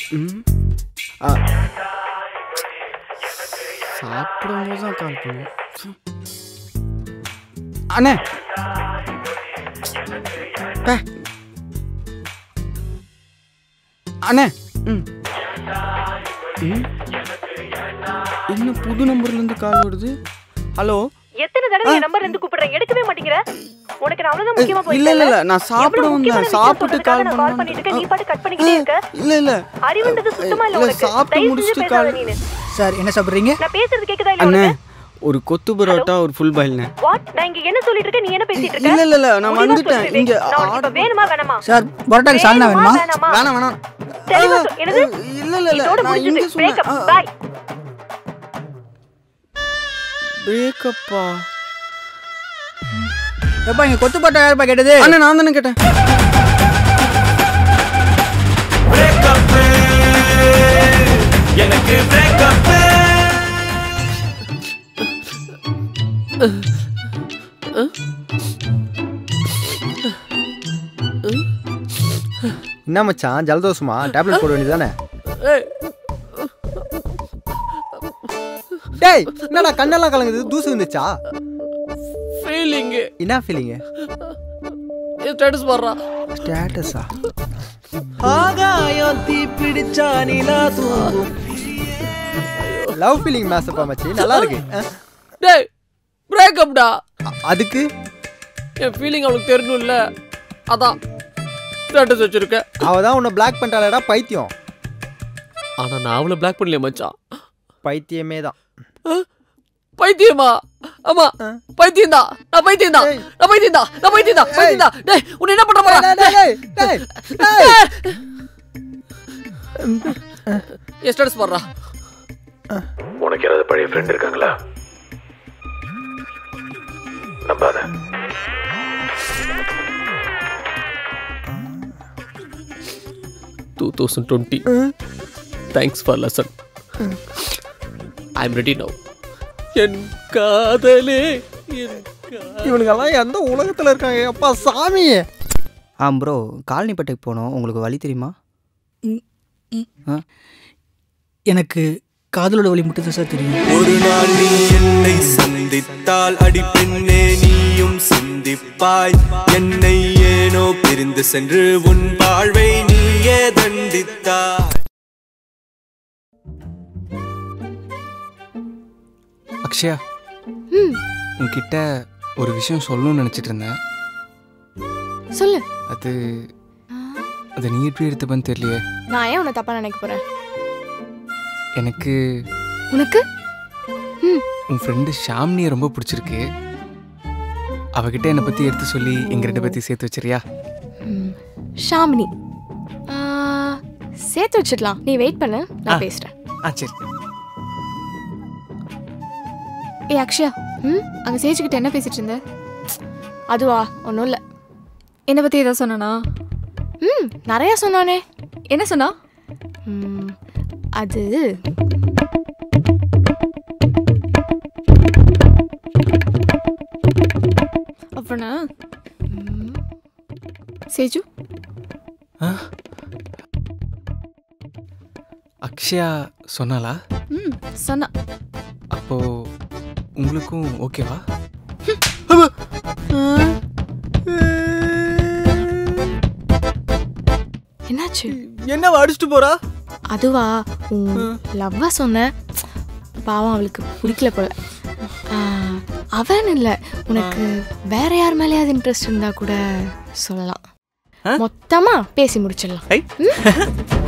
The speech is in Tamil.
ம் ஆ. சாப்பிடும்போது தான் கால் பண்ணும் அண்ணே பே. அண்ணே ம் ம் என்ன புது நம்பர்லேருந்து கால் வருது ஹலோ எத்தனை தடவை என் நம்பர்ல இருந்து கூப்பிடுறேன் எடுக்கவே மாட்டேங்கிற உனக்கு நான் அவ்வளவுதான் முக்கியமா இல்ல இல்ல இல்ல நான் சாப்பிட வந்தேன் சாப்பிட்டு கால் கால் பண்ணேன் பண்ணிட்டு இருக்க நீ பாட்டு கட் பண்ணிக்கிட்டே இருக்க இல்ல இல்ல அறிவுன்றது சுத்தமா இல்ல இல்ல, உனக்கு சாப்பிட்டு தயவு செஞ்சு முடிச்சுட்டு பேசாத கால் நீனு சார் என்ன சாப்பிட்றீங்க நான் பேசுறது கேக்குதா இல்ல அண்ணே உனக்கு ஒரு கொத்து பரோட்டா ஒரு ஃபுல் பாயில்ண்ணே வாட் நான் இங்க என்ன சொல்லிட்டு இருக்க நீ என்ன பேசிட்டு இருக்க இல்ல இல்ல இல்ல நான் முடிவா வந்துட்டேன் சொல்லு இங்க விவேக். நான் உனக்கு இப்ப ஆர்டர் வேணுமா வேணாமா சார் பரோட்டாக்கு சால்னா வேணுமா வேணாமா வேணாம் வேணாம் தெளிவா சொல். என்னது? இல்ல இல்ல இல்ல இதோட நான் இங்க முடிஞ்சது சொன்னேன் பிரேக்கப் பாய் பிரேக்கப்பா எப்பா இங்க கொத்து பரோட்டா யாருப்பா கேட்டது அண்ணே நான் தானே கேட்டேன் எனக்கு பிரேக்கப் என்ன மச்சான் ஜலதோஷமா டேப்லெட் போட வேண்டியதானே டேய் என்னடா கண்ணெல்லாம் கலங்குது தூசு வந்துச்சா ஃபீலிங்கு என்ன ஃபீலிங்கு ஸ்டேட்டஸ் போடுறா ஸ்டேட்டஸா ஆகாயம் தீ பிடிச்சா நிலா தூங்கும் லவ் ஃபீலிங் மேசப்பா மச்சி நல்லா இருக்கு அஹ், டேய் பிரேக்கப்டா அ- அதுக்கு என் ஃபீலிங் அவளுக்கு தெரியணும்ல அதான் ஸ்டேட்டஸ் வச்சிருக்கேன் அவ தான் உன்னை பிளாக் பண்ணிட்டாளடா பைத்தியம் ஆனா நான் அவளை பிளாக் பண்ணலையே மச்சான் பைத்தியமே தான் பைத்தியமா ஆமா பைத்தியம் தான் நான் பைத்தியம் தான் ஏய். நான் பைத்தியம் தான் நான் பைத்தியம் தான் பைத்தியம் தான் டேய் உன்னை என்ன பண்ற போறா டேய், டேய், டேய், டேய். என் ஸ்டேட்டஸ் போடுறா உனக்கு யாராவது பழைய ஃப்ரெண்ட் இருக்காங்களா நம்பாத two thousand twenty thanks for lesson I am ready now என் காதலே என் கா- இவனுங்கெல்லாம் எந்த உலகத்துல இருக்காங்க அப்பா சாமி ஆ ப்ரோ காலனிப்பட்டைக்கு போனோம் உங்களுக்கு வழி தெரியுமா எனக்கு காதலோட வழி மட்டும் தான் சார் தெரியும் ஒரு நாள் நீ என்னை சந்தித்தால் அடி பெண்ணே நீயும் சிந்திப்பாய் என்னை ஏனோ பிரிந்து சென்று உன் வாழ்வை நீயே தண்டித்தாய் அக்ஷயா உன்கிட்ட ஒரு விஷயம் சொல்லணும்னு நினச்சிட்டு இருந்தேன் சொல்லு அது அதை நீ எப்படி எடுத்துப்பன்னு தெரியலையே நான் ஏன் உன்னை தப்பா நினைக்க போறேன் எனக்கு உனக்கு உன் ஃப்ரெண்டு ஷாம்னியை ரொம்ப பிடிச்சிருக்கு அவகிட்ட என்னை பற்றி எடுத்து சொல்லி எங்கள் ரெண்டு பற்றி சேர்த்து வச்சிரியா ம், ஷாமினி ஆ, சேர்த்து வச்சிடலாம் நீ வெயிட் பண்ணு நான் ஆ. பேசுறேன் ஆ சரி ஏ அக்ஷயா ம் அங்கே சேச்சுக்கிட்ட என்ன பேசிட்டு இருந்த அதுவா ஒன்றும் இல்லை என்னை பற்றி ஏதாவது சொன்னானா ம் நிறையா சொன்னானே என்ன சொன்னா ம், அது அப்படின்னா சேஜு அக்ஷயா சொன்னாலா ம் சொன்னா அப்போ உங்களுக்கும் ஓகேவா என்னாச்சு என்னவா அடிச்சுட்டு போறா அதுவா உன் லவ்வா சொன்னேன் பாவம் அவளுக்கு பிடிக்கல போல ஆ, அவன் இல்லை உனக்கு வேற யார் மேலேயாவது இன்ட்ரெஸ்ட் இருந்தா கூட சொல்லலாம் மொத்தமா பேசி முடிச்சிடலாம் ஐ